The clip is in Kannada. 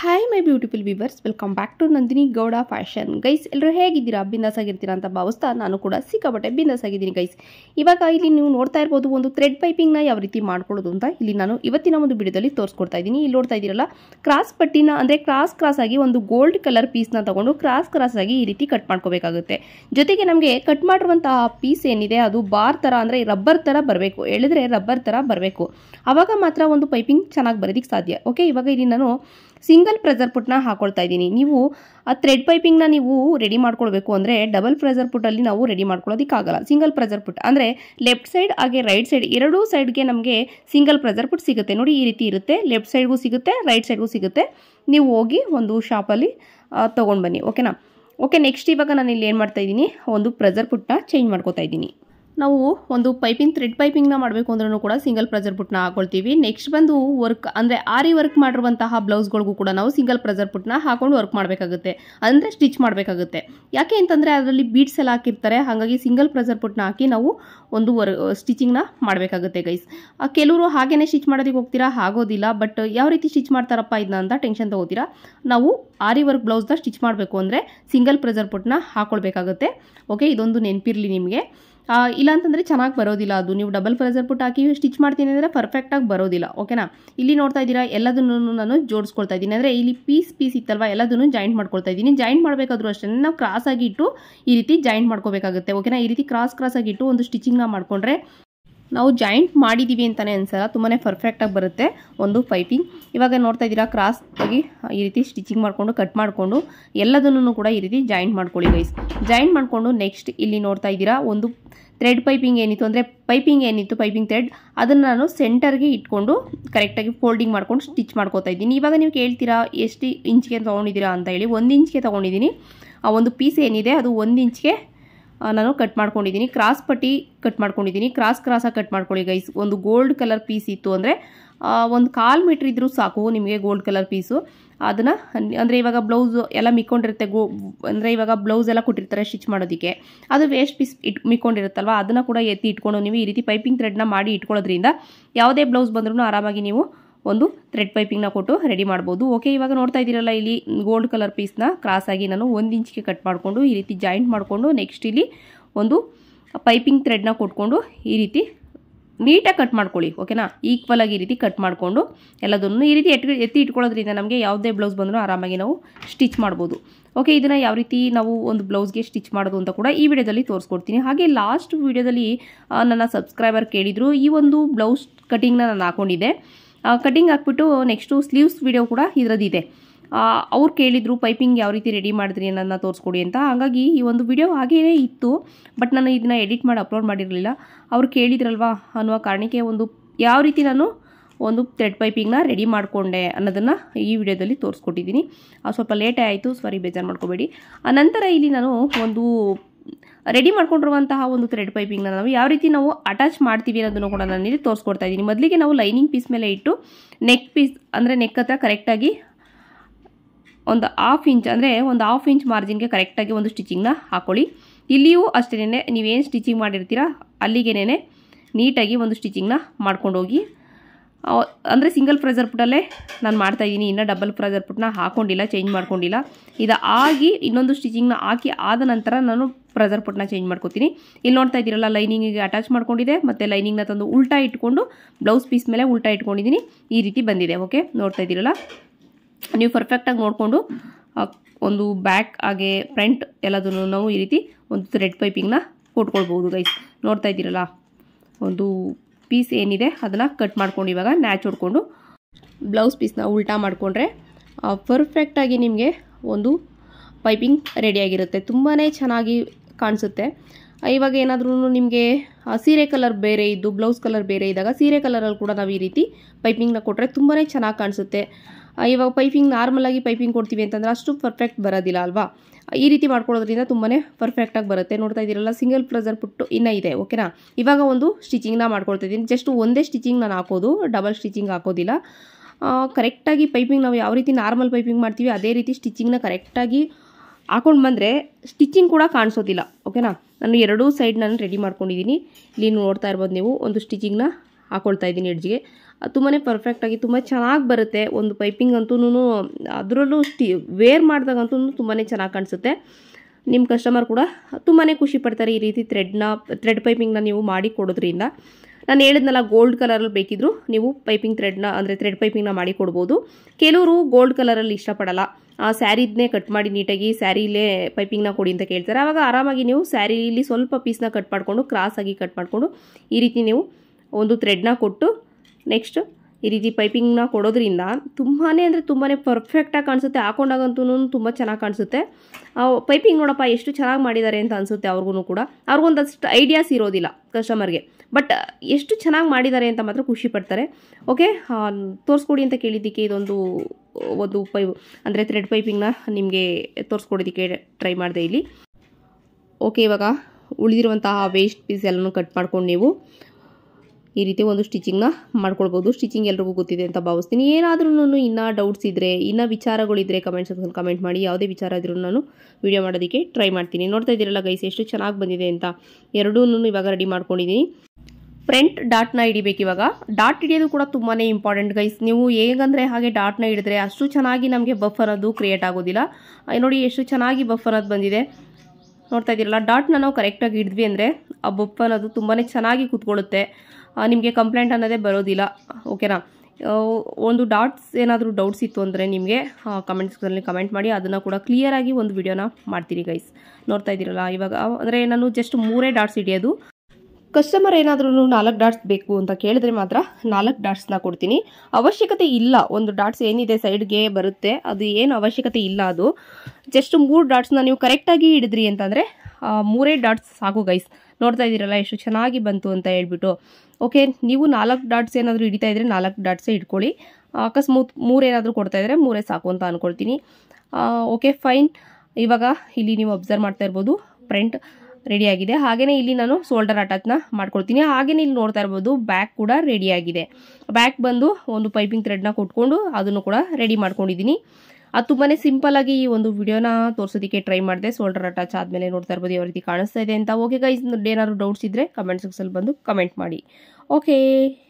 hi my beautiful viewers welcome back to Nandini Gowda fashion guys ಎಲ್ಲರೂ ಹೇಗಿದ್ದೀರಾ ಬಿಂದಾಸ್ ಆಗಿರ್ತೀರಾ ಅಂತ ಭಾವಿಸ್ತಾ ನಾನು ಕೂಡ ಸಿಕ್ಕಾಪಟ್ಟೆ ಬಿಂದಾಸ್ ಆಗಿದ್ದೀನಿ ಗೈಸ್ ಇವಾಗ ಇಲ್ಲಿ ನೀವು ನೋಡ್ತಾ ಇರ್ಬೋದು ಒಂದು ಥ್ರೆಡ್ ಪೈಪಿಂಗ್ನ ಯಾವ ರೀತಿ ಮಾಡ್ಕೊಳ್ಳೋದು ಅಂತ ಇಲ್ಲಿ ನಾನು ಇವತ್ತಿನ ಒಂದು ವಿಡಿಯೋದಲ್ಲಿ ತೋರಿಸ್ಕೊಡ್ತಾ ಇದ್ದೀನಿ ಇಲ್ಲಿ ನೋಡ್ತಾ ಇದ್ದೀರಲ್ಲ ಕ್ರಾಸ್ ಪಟ್ಟಿನ ಅಂದರೆ ಕ್ರಾಸ್ ಕ್ರಾಸ್ ಆಗಿ ಒಂದು ಗೋಲ್ಡ್ ಕಲರ್ ಪೀಸ್ನ ತಗೊಂಡು ಕ್ರಾಸ್ ಕ್ರಾಸ್ ಆಗಿ ಈ ರೀತಿ ಕಟ್ ಮಾಡ್ಕೋಬೇಕಾಗುತ್ತೆ ಜೊತೆಗೆ ನಮಗೆ ಕಟ್ ಮಾಡಿರುವಂತಹ ಪೀಸ್ ಏನಿದೆ ಅದು ಬಾರ್ ಥರ ಅಂದರೆ ರಬ್ಬರ್ ಥರ ಬರಬೇಕು ಎಳೆದ್ರೆ ರಬ್ಬರ್ ಥರ ಬರಬೇಕು ಆವಾಗ ಮಾತ್ರ ಒಂದು ಪೈಪಿಂಗ್ ಚೆನ್ನಾಗಿ ಬರೋದಕ್ಕೆ ಸಾಧ್ಯ ಓಕೆ ಇವಾಗ ಇಲ್ಲಿ ನಾನು ಸಿಂಗಲ್ ಪ್ರೆಸರ್ ಪುಟ್ನ ಹಾಕೊಳ್ತಾ ಇದ್ದೀನಿ ನೀವು ಆ ಥ್ರೆಡ್ ಪೈಪಿಂಗ್ನ ನೀವು ರೆಡಿ ಮಾಡ್ಕೊಳ್ಬೇಕು ಅಂದರೆ ಡಬಲ್ ಪ್ರೆಸರ್ ಪುಟ್ಟಲ್ಲಿ ನಾವು ರೆಡಿ ಮಾಡ್ಕೊಳ್ಳೋದಕ್ಕಾಗಲ್ಲ ಸಿಂಗಲ್ ಪ್ರೆಸರ್ ಪುಟ್ ಅಂದರೆ ಲೆಫ್ಟ್ ಸೈಡ್ ಹಾಗೆ ರೈಟ್ ಸೈಡ್ ಎರಡೂ ಸೈಡ್ಗೆ ನಮಗೆ ಸಿಂಗಲ್ ಪ್ರೆಸರ್ ಪುಟ್ ಸಿಗುತ್ತೆ ನೋಡಿ ಈ ರೀತಿ ಇರುತ್ತೆ ಲೆಫ್ಟ್ ಸೈಡ್ಗೂ ಸಿಗುತ್ತೆ ರೈಟ್ ಸೈಡ್ಗೂ ಸಿಗುತ್ತೆ ನೀವು ಹೋಗಿ ಒಂದು ಶಾಪಲ್ಲಿ ತೊಗೊಂಡು ಬನ್ನಿ ಓಕೆನಾ ಓಕೆ ನೆಕ್ಸ್ಟ್ ಇವಾಗ ನಾನು ಇಲ್ಲಿ ಏನು ಮಾಡ್ತಾ ಇದ್ದೀನಿ ಒಂದು ಪ್ರೆಸರ್ ಪುಟ್ನ ಚೇಂಜ್ ಮಾಡ್ಕೋತಾ ಇದ್ದೀನಿ ನಾವು ಒಂದು ಪೈಪಿಂಗ್ ಥ್ರೆಡ್ ಪೈಪಿಂಗ್ನ ಮಾಡಬೇಕು ಅಂದ್ರೂ ಕೂಡ ಸಿಂಗಲ್ ಪ್ರೆಸರ್ ಪುಟ್ನ ಹಾಕೊಳ್ತೀವಿ ನೆಕ್ಸ್ಟ್ ಬಂದು ವರ್ಕ್ ಅಂದರೆ ಆರಿ ವರ್ಕ್ ಮಾಡಿರುವಂತಹ ಬ್ಲೌಸ್ಗಳಿಗೂ ಕೂಡ ನಾವು ಸಿಂಗಲ್ ಪ್ರೆಸರ್ ಪುಟ್ನ ಹಾಕೊಂಡು ವರ್ಕ್ ಮಾಡಬೇಕಾಗುತ್ತೆ ಅಂದರೆ ಸ್ಟಿಚ್ ಮಾಡಬೇಕಾಗುತ್ತೆ ಯಾಕೆ ಅಂತಂದರೆ ಅದರಲ್ಲಿ ಬೀಡ್ಸ್ ಎಲ್ಲ ಹಾಕಿರ್ತಾರೆ ಹಾಗಾಗಿ ಸಿಂಗಲ್ ಪ್ರೆಸರ್ ಪುಟ್ನ ಹಾಕಿ ನಾವು ಒಂದು ವರ್ ಸ್ಟಿಚಿಂಗ್ನ ಮಾಡಬೇಕಾಗುತ್ತೆ ಗೈಸ್ ಕೆಲವರು ಹಾಗೇನೆ ಸ್ಟಿಚ್ ಮಾಡೋದಕ್ಕೆ ಹೋಗ್ತೀರಾ ಆಗೋದಿಲ್ಲ ಬಟ್ ಯಾವ ರೀತಿ ಸ್ಟಿಚ್ ಮಾಡ್ತಾರಪ್ಪ ಇದನ್ನ ಅಂತ ಟೆನ್ಷನ್ ತಗೋತೀರಾ ನಾವು ಆರಿ ವರ್ಕ್ ಬ್ಲೌಸ್ನ ಸ್ಟಿಚ್ ಮಾಡಬೇಕು ಅಂದರೆ ಸಿಂಗಲ್ ಪ್ರೆಸರ್ ಪುಟ್ನ ಹಾಕೊಳ್ಬೇಕಾಗುತ್ತೆ ಓಕೆ ಇದೊಂದು ನೆನಪಿರಲಿ ನಿಮಗೆ ಇಲ್ಲ ಅಂತಂದರೆ ಚೆನ್ನಾಗಿ ಬರೋದಿಲ್ಲ ಅದು ನೀವು ಡಬಲ್ ಪ್ರೆಸರ್ ಪುಟ್ ಹಾಕಿ ಸ್ಟಿಚ್ ಮಾಡ್ತೀನಿ ಅಂದರೆ ಪರ್ಫೆಕ್ಟಾಗಿ ಬರೋದಿಲ್ಲ ಓಕೆನಾ ಇಲ್ಲಿ ನೋಡ್ತಾ ಇದ್ದೀರಾ ಎಲ್ಲದನ್ನು ನಾನು ಜೋಡಿಸ್ಕೊಳ್ತಾ ಇದ್ದೀನಿ ಅಂದರೆ ಇಲ್ಲಿ ಪೀಸ್ ಪೀಸ್ ಇತ್ತಲ್ವ ಎಲ್ಲದನ್ನು ಜಾಯಿಂಟ್ ಮಾಡ್ಕೊಳ್ತಾ ಇದ್ದೀನಿ ಜಾಯಿಂಟ್ ಮಾಡಬೇಕಾದ್ರೂ ಅಷ್ಟೇ ನಾವು ಕ್ರಾಸ್ ಆಗಿ ಇಟ್ಟು ಈ ರೀತಿ ಜಾಯಿಂಟ್ ಮಾಡ್ಕೋಬೇಕಾಗುತ್ತೆ ಓಕೆನಾ ಈ ರೀತಿ ಕ್ರಾಸ್ ಕ್ರಾಸ್ ಆಗಿ ಇಟ್ಟು ಒಂದು ಸ್ಟಿಚಿಂಗ್ನ ಮಾಡಿಕೊಂಡ್ರೆ ನಾವು ಜಾಯಿಂಟ್ ಮಾಡಿದ್ದೀವಿ ಅಂತಲೇ ಅನ್ಸಲ್ಲ ತುಂಬಾ ಪರ್ಫೆಕ್ಟಾಗಿ ಬರುತ್ತೆ ಒಂದು ಪೈಪಿಂಗ್ ಇವಾಗ ನೋಡ್ತಾ ಇದ್ದೀರಾ ಕ್ರಾಸ್ ಆಗಿ ಈ ರೀತಿ ಸ್ಟಿಚಿಂಗ್ ಮಾಡಿಕೊಂಡು ಕಟ್ ಮಾಡಿಕೊಂಡು ಎಲ್ಲದನ್ನು ಕೂಡ ಈ ರೀತಿ ಜಾಯಿಂಟ್ ಮಾಡ್ಕೊಳ್ಳಿ ಗೈಸ್ ಜಾಯಿಂಟ್ ಮಾಡಿಕೊಂಡು ನೆಕ್ಸ್ಟ್ ಇಲ್ಲಿ ನೋಡ್ತಾ ಇದ್ದೀರಾ ಒಂದು ಥ್ರೆಡ್ ಪೈಪಿಂಗ್ ಏನಿತ್ತು ಅಂದರೆ ಪೈಪಿಂಗ್ ಏನಿತ್ತು ಪೈಪಿಂಗ್ ಥ್ರೆಡ್ ಅದನ್ನು ನಾನು ಸೆಂಟರ್ಗೆ ಇಟ್ಕೊಂಡು ಕರೆಕ್ಟಾಗಿ ಫೋಲ್ಡಿಂಗ್ ಮಾಡ್ಕೊಂಡು ಸ್ಟಿಚ್ ಮಾಡ್ಕೋತಾ ಇದ್ದೀನಿ ಇವಾಗ ನೀವು ಕೇಳ್ತೀರಾ ಎಷ್ಟು ಇಂಚ್ಗೆ ತೊಗೊಂಡಿದ್ದೀರಾ ಅಂತ ಹೇಳಿ ಒಂದು ಇಂಚ್ಗೆ ತೊಗೊಂಡಿದ್ದೀನಿ ಆ ಒಂದು ಪೀಸ್ ಏನಿದೆ ಅದು ಒಂದು ಇಂಚ್ಗೆ ನಾನು ಕಟ್ ಮಾಡ್ಕೊಂಡಿದ್ದೀನಿ ಕ್ರಾಸ್ ಪಟ್ಟಿ ಕಟ್ ಮಾಡ್ಕೊಂಡಿದ್ದೀನಿ ಕ್ರಾಸ್ ಕ್ರಾಸಾಗಿ ಕಟ್ ಮಾಡ್ಕೊಳ್ಳಿ ಗೈಸ್ ಒಂದು ಗೋಲ್ಡ್ ಕಲರ್ ಪೀಸ್ ಇತ್ತು ಅಂದರೆ ಒಂದು ಕಾಲು ಮೀಟ್ರ್ ಇದ್ದರೂ ಸಾಕು ನಿಮಗೆ ಗೋಲ್ಡ್ ಕಲರ್ ಪೀಸು ಅದನ್ನು ಅಂದರೆ ಇವಾಗ ಬ್ಲೌಸ್ ಎಲ್ಲ ಮಿಕ್ಕೊಂಡಿರುತ್ತೆ ಗೋ ಅಂದರೆ ಇವಾಗ ಬ್ಲೌಸ್ ಎಲ್ಲ ಕೊಟ್ಟಿರ್ತಾರೆ ಸ್ಟಿಚ್ ಮಾಡೋದಕ್ಕೆ ಅದು ವೇಸ್ಟ್ ಪೀಸ್ ಇಟ್ ಮಿಕ್ಕೊಂಡಿರುತ್ತಲ್ವ ಅದನ್ನು ಕೂಡ ಎತ್ತಿ ಇಟ್ಕೊಂಡು ನೀವು ಈ ರೀತಿ ಪೈಪಿಂಗ್ ಥ್ರೆಡ್ನ ಮಾಡಿ ಇಟ್ಕೊಳ್ಳೋದ್ರಿಂದ ಯಾವುದೇ ಬ್ಲೌಸ್ ಬಂದ್ರೂ ಆರಾಮಾಗಿ ನೀವು ಒಂದು ಥ್ರೆಡ್ ಪೈಪಿಂಗ್ನ ಕೊಟ್ಟು ರೆಡಿ ಮಾಡ್ಬೋದು ಓಕೆ ಇವಾಗ ನೋಡ್ತಾ ಇದ್ದೀರಲ್ಲ ಇಲ್ಲಿ ಗೋಲ್ಡ್ ಕಲರ್ ಪೀಸ್ನ ಕ್ರಾಸಾಗಿ ನಾನು ಒಂದು ಇಂಚ್ಗೆ ಕಟ್ ಮಾಡಿಕೊಂಡು ಈ ರೀತಿ ಜಾಯಿಂಟ್ ಮಾಡಿಕೊಂಡು ನೆಕ್ಸ್ಟ್ ಇಲ್ಲಿ ಒಂದು ಪೈಪಿಂಗ್ ಥ್ರೆಡ್ನ ಕೊಟ್ಕೊಂಡು ಈ ರೀತಿ ನೀಟಾಗಿ ಕಟ್ ಮಾಡ್ಕೊಳ್ಳಿ ಓಕೆನಾ ಈಕ್ವಲ್ ಆಗಿ ಈ ರೀತಿ ಕಟ್ ಮಾಡಿಕೊಂಡು ಎಲ್ಲದನ್ನು ಈ ರೀತಿ ಎತ್ತಿ ಎತ್ತಿ ಇಟ್ಕೊಳ್ಳೋದ್ರಿಂದ ನಮಗೆ ಯಾವುದೇ ಬ್ಲೌಸ್ ಬಂದರೂ ಆರಾಮಾಗಿ ನಾವು ಸ್ಟಿಚ್ ಮಾಡ್ಬೋದು ಓಕೆ ಇದನ್ನು ಯಾವ ರೀತಿ ನಾವು ಒಂದು ಬ್ಲೌಸ್ಗೆ ಸ್ಟಿಚ್ ಮಾಡೋದು ಅಂತ ಕೂಡ ಈ ವಿಡಿಯೋದಲ್ಲಿ ತೋರಿಸ್ಕೊಡ್ತೀನಿ ಹಾಗೆ ಲಾಸ್ಟ್ ವಿಡಿಯೋದಲ್ಲಿ ನನ್ನ ಸಬ್ಸ್ಕ್ರೈಬರ್ ಕೇಳಿದರು ಈ ಒಂದು ಬ್ಲೌಸ್ ಕಟಿಂಗ್ನ ನಾನು ಹಾಕೊಂಡಿದ್ದೆ ಕಟಿಂಗ್ ಹಾಕ್ಬಿಟ್ಟು ನೆಕ್ಸ್ಟು ಸ್ಲೀವ್ಸ್ ವಿಡಿಯೋ ಕೂಡ ಇದರದ್ದಿದೆ ಅವ್ರು ಕೇಳಿದರು ಪೈಪಿಂಗ್ ಯಾವ ರೀತಿ ರೆಡಿ ಮಾಡಿದ್ರಿ ನನ್ನ ತೋರಿಸ್ಕೊಡಿ ಅಂತ ಹಾಗಾಗಿ ಈ ಒಂದು ವಿಡಿಯೋ ಹಾಗೇ ಇತ್ತು ಬಟ್ ನಾನು ಇದನ್ನು ಎಡಿಟ್ ಮಾಡಿ ಅಪ್ಲೋಡ್ ಮಾಡಿರಲಿಲ್ಲ ಅವ್ರು ಕೇಳಿದ್ರಲ್ವಾ ಅನ್ನುವ ಕಾರಣಕ್ಕೆ ಒಂದು ಯಾವ ರೀತಿ ನಾನು ಒಂದು ಥ್ರೆಡ್ ಪೈಪಿಂಗ್ನ ರೆಡಿ ಮಾಡಿಕೊಂಡೆ ಅನ್ನೋದನ್ನು ಈ ವಿಡಿಯೋದಲ್ಲಿ ತೋರಿಸ್ಕೊಟ್ಟಿದ್ದೀನಿ ಸ್ವಲ್ಪ ಲೇಟೇ ಆಯಿತು ಸಾರಿ ಬೇಜಾರು ಮಾಡ್ಕೋಬೇಡಿ ನಂತರ ಇಲ್ಲಿ ನಾನು ಒಂದು ರೆಡಿ ಮಾಡ್ಕೊಂಡಿರುವಂತಹ ಒಂದು ಥ್ರೆಡ್ ಪೈಪಿಂಗ್ನ ನಾವು ಯಾವ ರೀತಿ ನಾವು ಅಟ್ಯಾಚ್ ಮಾಡ್ತೀವಿ ಅನ್ನೋದನ್ನು ಕೂಡ ನಾನು ಇಲ್ಲಿ ತೋರಿಸ್ಕೊಡ್ತಾ ಇದ್ದೀನಿ ಮೊದಲಿಗೆ ನಾವು ಲೈನಿಂಗ್ ಪೀಸ್ ಮೇಲೆ ಇಟ್ಟು ನೆಕ್ ಪೀಸ್ ಅಂದರೆ ನೆಕ್ ಹತ್ರ ಕರೆಕ್ಟಾಗಿ ಒಂದು ಹಾಫ್ ಇಂಚ್ ಅಂದರೆ ಒಂದು ಹಾಫ್ ಇಂಚ್ ಮಾರ್ಜಿನ್ಗೆ ಕರೆಕ್ಟಾಗಿ ಒಂದು ಸ್ಟಿಚಿಂಗ್ನ ಹಾಕೊಳ್ಳಿ ಇಲ್ಲಿಯೂ ಅಷ್ಟೇ ನೀವೇನು ಸ್ಟಿಚಿಂಗ್ ಮಾಡಿರ್ತೀರ ಅಲ್ಲಿಗೇನೆ ನೀಟಾಗಿ ಒಂದು ಸ್ಟಿಚಿಂಗ್ನ ಮಾಡ್ಕೊಂಡು ಹೋಗಿ ಅಂದರೆ ಸಿಂಗಲ್ ಪ್ರೆಸರ್ ಪುಟ್ಟಲ್ಲೇ ನಾನು ಮಾಡ್ತಾಯಿದ್ದೀನಿ ಇನ್ನೂ ಡಬಲ್ ಪ್ರೆಸರ್ ಪುಟ್ನ ಹಾಕೊಂಡಿಲ್ಲ ಚೇಂಜ್ ಮಾಡ್ಕೊಂಡಿಲ್ಲ ಇದು ಆಗಿ ಇನ್ನೊಂದು ಸ್ಟಿಚಿಂಗ್ನ ಹಾಕಿ ಆದ ನಂತರ ನಾನು ಪ್ರೆಸರ್ ಪುಟ್ನ ಚೇಂಜ್ ಮಾಡ್ಕೋತೀನಿ ಇಲ್ಲಿ ನೋಡ್ತಾ ಇದ್ದೀರಲ್ಲ ಲೈನಿಂಗಿಗೆ ಅಟ್ಯಾಚ್ ಮಾಡ್ಕೊಂಡಿದೆ ಮತ್ತು ಲೈನಿಂಗ್ನ ತಂದು ಉಲ್ಟಾ ಇಟ್ಕೊಂಡು ಬ್ಲೌಸ್ ಪೀಸ್ ಮೇಲೆ ಉಲ್ಟಾ ಇಟ್ಕೊಂಡಿದ್ದೀನಿ ಈ ರೀತಿ ಬಂದಿದೆ ಓಕೆ ನೋಡ್ತಾ ಇದ್ದೀರಲ್ಲ ನೀವು ಪರ್ಫೆಕ್ಟಾಗಿ ನೋಡಿಕೊಂಡು ಒಂದು ಬ್ಯಾಕ್ ಹಾಗೆ ಫ್ರಂಟ್ ಎಲ್ಲದನ್ನು ನಾವು ಈ ರೀತಿ ಒಂದು ಥ್ರೆಡ್ ಪೈಪಿಂಗ್ನ ಕೊಟ್ಕೊಳ್ಬೋದು ಗೈಸ್ ನೋಡ್ತಾ ಇದ್ದೀರಲ್ಲ ಒಂದು ಪೀಸ್ ಏನಿದೆ ಅದನ್ನು ಕಟ್ ಮಾಡ್ಕೊಂಡು ಇವಾಗ ನ್ಯಾಚ್ ಹೊಡ್ಕೊಂಡು ಬ್ಲೌಸ್ ಪೀಸ್ನ ಉಲ್ಟಾ ಮಾಡಿಕೊಂಡ್ರೆ ಪರ್ಫೆಕ್ಟಾಗಿ ನಿಮಗೆ ಒಂದು ಪೈಪಿಂಗ್ ರೆಡಿಯಾಗಿರುತ್ತೆ ತುಂಬಾ ಚೆನ್ನಾಗಿ ಕಾಣಿಸುತ್ತೆ ಇವಾಗ ಏನಾದ್ರೂ ನಿಮಗೆ ಸೀರೆ ಕಲರ್ ಬೇರೆ ಇದ್ದು ಬ್ಲೌಸ್ ಕಲರ್ ಬೇರೆ ಇದ್ದಾಗ ಸೀರೆ ಕಲರಲ್ಲಿ ಕೂಡ ನಾವು ಈ ರೀತಿ ಪೈಪಿಂಗ್ನ ಕೊಟ್ಟರೆ ತುಂಬಾ ಚೆನ್ನಾಗಿ ಕಾಣಿಸುತ್ತೆ ಇವಾಗ ಪೈಪಿಂಗ್ ನಾರ್ಮಲಾಗಿ ಪೈಪಿಂಗ್ ಕೊಡ್ತೀವಿ ಅಂತಂದರೆ ಅಷ್ಟು ಪರ್ಫೆಕ್ಟ್ ಬರೋದಿಲ್ಲ ಅಲ್ವಾ ಈ ರೀತಿ ಮಾಡ್ಕೊಳ್ಳೋದ್ರಿಂದ ತುಂಬಾ ಪರ್ಫೆಕ್ಟಾಗಿ ಬರುತ್ತೆ ನೋಡ್ತಾ ಇದ್ದೀರಲ್ಲ ಸಿಂಗಲ್ ಪ್ರೆಸರ್ ಪುಟ್ಟು ಇನ್ನೂ ಇದೆ ಓಕೆನಾ ಇವಾಗ ಒಂದು ಸ್ಟಿಚಿಂಗ್ನ ಮಾಡ್ಕೊಳ್ತಾ ಇದ್ದೀನಿ ಜಸ್ಟ್ ಒಂದೇ ಸ್ಟಿಚಿಂಗ್ ನಾನು ಹಾಕೋದು ಡಬಲ್ ಸ್ಟಿಚಿಂಗ್ ಹಾಕೋದಿಲ್ಲ ಕರೆಕ್ಟಾಗಿ ಪೈಪಿಂಗ್ ನಾವು ಯಾವ ರೀತಿ ನಾರ್ಮಲ್ ಪೈಪಿಂಗ್ ಮಾಡ್ತೀವಿ ಅದೇ ರೀತಿ ಸ್ಟಿಚಿಂಗ್ನ ಕರೆಕ್ಟಾಗಿ ಹಾಕೊಂಡು ಬಂದರೆ ಸ್ಟಿಚಿಂಗ್ ಕೂಡ ಕಾಣಿಸೋದಿಲ್ಲ ಓಕೆನಾ ನಾನು ಎರಡೂ ಸೈಡ್ ನಾನು ರೆಡಿ ಮಾಡ್ಕೊಂಡಿದ್ದೀನಿ ಇಲ್ಲಿ ನೋಡ್ತಾ ಇರ್ಬೋದು ನೀವು ಒಂದು ಸ್ಟಿಚಿಂಗ್ನ ಹಾಕೊಳ್ತಾ ಇದ್ದೀನಿ ಎಡ್ಜ್ಗೆ ತುಂಬಾ ಪರ್ಫೆಕ್ಟಾಗಿ ತುಂಬ ಚೆನ್ನಾಗಿ ಬರುತ್ತೆ ಒಂದು ಪೈಪಿಂಗ್ ಅಂತೂ ಅದರಲ್ಲೂ ಸ್ಟಿ ವೇರ್ ಮಾಡಿದಾಗಂತೂ ತುಂಬಾ ಚೆನ್ನಾಗಿ ಕಾಣಿಸುತ್ತೆ ನಿಮ್ಮ ಕಸ್ಟಮರ್ ಕೂಡ ತುಂಬಾ ಖುಷಿ ಪಡ್ತಾರೆ ಈ ರೀತಿ ಥ್ರೆಡ್ನ ಥ್ರೆಡ್ ಪೈಪಿಂಗ್ನ ನೀವು ಮಾಡಿ ಕೊಡೋದ್ರಿಂದ ನಾನು ಹೇಳಿದ್ನಲ್ಲ ಗೋಲ್ಡ್ ಕಲರಲ್ಲಿ ಬೇಕಿದ್ರು ನೀವು ಪೈಪಿಂಗ್ ಥ್ರೆಡ್ನ ಅಂದರೆ ಥ್ರೆಡ್ ಪೈಪಿಂಗ್ನ ಮಾಡಿ ಕೊಡ್ಬೋದು ಕೆಲವರು ಗೋಲ್ಡ್ ಕಲರಲ್ಲಿ ಇಷ್ಟಪಡಲ್ಲ ಆ ಸ್ಯಾರಿದ್ನೇ ಕಟ್ ಮಾಡಿ ನೀಟಾಗಿ ಸ್ಯಾರಿಲೇ ಪೈಪಿಂಗ್ನ ಕೊಡಿ ಅಂತ ಕೇಳ್ತಾರೆ ಆವಾಗ ಆರಾಮಾಗಿ ನೀವು ಸ್ಯಾರಿಲಿ ಸ್ವಲ್ಪ ಪೀಸ್ನ ಕಟ್ ಮಾಡಿಕೊಂಡು ಕ್ರಾಸಾಗಿ ಕಟ್ ಮಾಡಿಕೊಂಡು ಈ ರೀತಿ ನೀವು ಒಂದು ಥ್ರೆಡ್ನ ಕೊಟ್ಟು ನೆಕ್ಸ್ಟ್ ಈ ರೀತಿ ಪೈಪಿಂಗ್ನ ಕೊಡೋದ್ರಿಂದ ತುಂಬಾ ಅಂದರೆ ತುಂಬಾ ಪರ್ಫೆಕ್ಟಾಗಿ ಕಾಣಿಸುತ್ತೆ ಹಾಕೊಂಡಾಗಂತೂ ತುಂಬ ಚೆನ್ನಾಗಿ ಕಾಣಿಸುತ್ತೆ ಪೈಪಿಂಗ್ ನೋಡಪ್ಪ ಎಷ್ಟು ಚೆನ್ನಾಗಿ ಮಾಡಿದ್ದಾರೆ ಅಂತ ಅನಿಸುತ್ತೆ ಅವ್ರಿಗೂ ಕೂಡ ಅವ್ರಿಗೊಂದಷ್ಟು ಐಡಿಯಾಸ್ ಇರೋದಿಲ್ಲ ಕಸ್ಟಮರ್ಗೆ ಬಟ್ ಎಷ್ಟು ಚೆನ್ನಾಗಿ ಮಾಡಿದ್ದಾರೆ ಅಂತ ಮಾತ್ರ ಖುಷಿ ಪಡ್ತಾರೆ ಓಕೆ ತೋರಿಸ್ಕೊಡಿ ಅಂತ ಕೇಳಿದ್ದಕ್ಕೆ ಇದೊಂದು ಒಂದು ಪೈ ಅಂದರೆ ಥ್ರೆಡ್ ಪೈಪಿಂಗ್ನ ನಿಮಗೆ ತೋರಿಸ್ಕೊಡೋದಕ್ಕೆ ಟ್ರೈ ಮಾಡಿದೆ ಇಲ್ಲಿ ಓಕೆ ಇವಾಗ ಉಳಿದಿರುವಂತಹ ವೇಸ್ಟ್ ಪೀಸ್ ಎಲ್ಲನೂ ಕಟ್ ಮಾಡ್ಕೊಂಡು ನೀವು ಈ ರೀತಿ ಒಂದು ಸ್ಟಿಚಿಂಗ್ನ ಮಾಡ್ಕೊಳ್ಬೋದು ಸ್ಟಿಚಿಂಗ್ ಎಲ್ರಿಗೂ ಗೊತ್ತಿದೆ ಅಂತ ಭಾವಿಸ್ತೀನಿ ಏನಾದ್ರೂ ಇನ್ನೂ ಡೌಟ್ಸ್ ಇದ್ದರೆ ಇನ್ನೂ ವಿಚಾರಗಳಿದ್ದರೆ ಕಮೆಂಟ್ ಸೆಕ್ಷನ್ ಕಮೆಂಟ್ ಮಾಡಿ ಯಾವುದೇ ವಿಚಾರ ಇದ್ರೂ ನಾನು ವಿಡಿಯೋ ಮಾಡೋದಕ್ಕೆ ಟ್ರೈ ಮಾಡ್ತೀನಿ ನೋಡ್ತಾ ಇದ್ದೀರಲ್ಲ ಗೈಸ್ ಎಷ್ಟು ಚೆನ್ನಾಗಿ ಬಂದಿದೆ ಅಂತ ಎರಡೂ ಇವಾಗ ರೆಡಿ ಮಾಡ್ಕೊಂಡಿದ್ದೀನಿ ಫ್ರಂಟ್ ಡಾಟ್ನ ಹಿಡಿಬೇಕು ಇವಾಗ ಡಾಟ್ ಹಿಡಿಯೋದು ಕೂಡ ತುಂಬಾ ಇಂಪಾರ್ಟೆಂಟ್ ಗೈಸ್ ನೀವು ಹೇಗಂದರೆ ಹಾಗೆ ಡಾಟ್ನ ಹಿಡಿದ್ರೆ ಅಷ್ಟು ಚೆನ್ನಾಗಿ ನಮಗೆ ಬಫ್ ಅನ್ನೋದು ಕ್ರಿಯೇಟ್ ಆಗೋದಿಲ್ಲ ನೋಡಿ ಎಷ್ಟು ಚೆನ್ನಾಗಿ ಬಫ್ ಅನ್ನೋದು ಬಂದಿದೆ ನೋಡ್ತಾ ಇದ್ದೀರಲ್ಲ ಡಾಟ್ನ ನಾವು ಕರೆಕ್ಟಾಗಿ ಹಿಡಿದ್ವಿ ಅಂದರೆ ಆ ಬಫ್ ಅನ್ನೋದು ತುಂಬಾ ಚೆನ್ನಾಗಿ ಕೂತ್ಕೊಳ್ಳುತ್ತೆ ನಿಮಗೆ ಕಂಪ್ಲೇಂಟ್ ಅನ್ನೋದೇ ಬರೋದಿಲ್ಲ ಓಕೆನಾ ಒಂದು ಡಾಟ್ಸ್ ಏನಾದರೂ ಡೌಟ್ಸ್ ಇತ್ತು ಅಂದರೆ ನಿಮಗೆ ಕಮೆಂಟ್ಸ್ಗಳಲ್ಲಿ ಕಮೆಂಟ್ ಮಾಡಿ ಅದನ್ನು ಕೂಡ ಕ್ಲಿಯರಾಗಿ ಒಂದು ವಿಡಿಯೋನ ಮಾಡ್ತೀನಿ ಗೈಸ್ ನೋಡ್ತಾ ಇದ್ದೀರಲ್ಲ ಇವಾಗ ಅಂದರೆ ನಾನು ಜಸ್ಟ್ ಮೂರೇ ಡಾಟ್ಸ್ ಹಿಡಿಯೋದು ಕಸ್ಟಮರ್ ಏನಾದ್ರೂ ನಾಲ್ಕು ಡಾಟ್ಸ್ ಬೇಕು ಅಂತ ಕೇಳಿದ್ರೆ ಮಾತ್ರ ನಾಲ್ಕು ಡಾಟ್ಸ್ನ ಕೊಡ್ತೀನಿ ಅವಶ್ಯಕತೆ ಇಲ್ಲ ಒಂದು ಡಾಟ್ಸ್ ಏನಿದೆ ಸೈಡ್ಗೆ ಬರುತ್ತೆ ಅದು ಏನು ಅವಶ್ಯಕತೆ ಇಲ್ಲ ಅದು ಜಸ್ಟ್ ಮೂರು ಡಾಟ್ಸ್ನ ನೀವು ಕರೆಕ್ಟಾಗಿ ಹಿಡಿದ್ರಿ ಅಂತಂದರೆ ಮೂರೇ ಡಾಟ್ಸ್ ಸಾಕು ಗೈಸ್ ನೋಡ್ತಾ ಇದ್ದೀರಲ್ಲ ಎಷ್ಟು ಚೆನ್ನಾಗಿ ಬಂತು ಅಂತ ಹೇಳ್ಬಿಟ್ಟು ಓಕೆ ನೀವು ನಾಲ್ಕು ಡಾಟ್ಸ್ ಏನಾದರೂ ಹಿಡಿತಾ ಇದ್ದರೆ ನಾಲ್ಕು ಡಾಟ್ಸೇ ಇಟ್ಕೊಳ್ಳಿ ಅಕಸ್ಮಾತ್ ಮೂರು ಏನಾದರೂ ಕೊಡ್ತಾ ಇದ್ದರೆ ಮೂರೇ ಸಾಕು ಅಂತ ಅಂದ್ಕೊಳ್ತೀನಿ ಓಕೆ ಫೈನ್ ಇವಾಗ ಇಲ್ಲಿ ನೀವು ಅಬ್ಸರ್ವ್ ಮಾಡ್ತಾ ಇರ್ಬೋದು ಫ್ರಂಟ್ ರೆಡಿಯಾಗಿದೆ ಹಾಗೆಯೇ ಇಲ್ಲಿ ನಾನು ಶೋಲ್ಡರ್ ಅಟ್ಯಾಚ್ನ ಮಾಡ್ಕೊಳ್ತೀನಿ ಹಾಗೆಯೇ ಇಲ್ಲಿ ನೋಡ್ತಾ ಇರ್ಬೋದು ಬ್ಯಾಕ್ ಕೂಡ ರೆಡಿಯಾಗಿದೆ ಬ್ಯಾಕ್ ಬಂದು ಒಂದು ಪೈಪಿಂಗ್ ಥ್ರೆಡ್ನ ಕೊಟ್ಕೊಂಡು ಅದನ್ನು ಕೂಡ ರೆಡಿ ಮಾಡ್ಕೊಂಡಿದ್ದೀನಿ ಅದು ತುಂಬಾ ಸಿಂಪಲ್ಲಾಗಿ ಈ ಒಂದು ವಿಡಿಯೋನ ತೋರಿಸೋದಕ್ಕೆ ಟ್ರೈ ಮಾಡಿದೆ ಶೋಲ್ಡರ್ ಅಟ್ಯಾಚ್ ಆದಮೇಲೆ ನೋಡ್ತಾ ಇರ್ಬೋದು ಯಾವ ರೀತಿ ಕಾಣಿಸ್ತಾ ಇದೆ ಅಂತ ಓಕೆ ಗೈಸ್ ಏನಾದ್ರು ಡೌಟ್ಸ್ ಇದ್ದರೆ ಕಮೆಂಟ್ ಸೆಕ್ಷನ್ ಬಂದು ಕಮೆಂಟ್ ಮಾಡಿ ಓಕೆ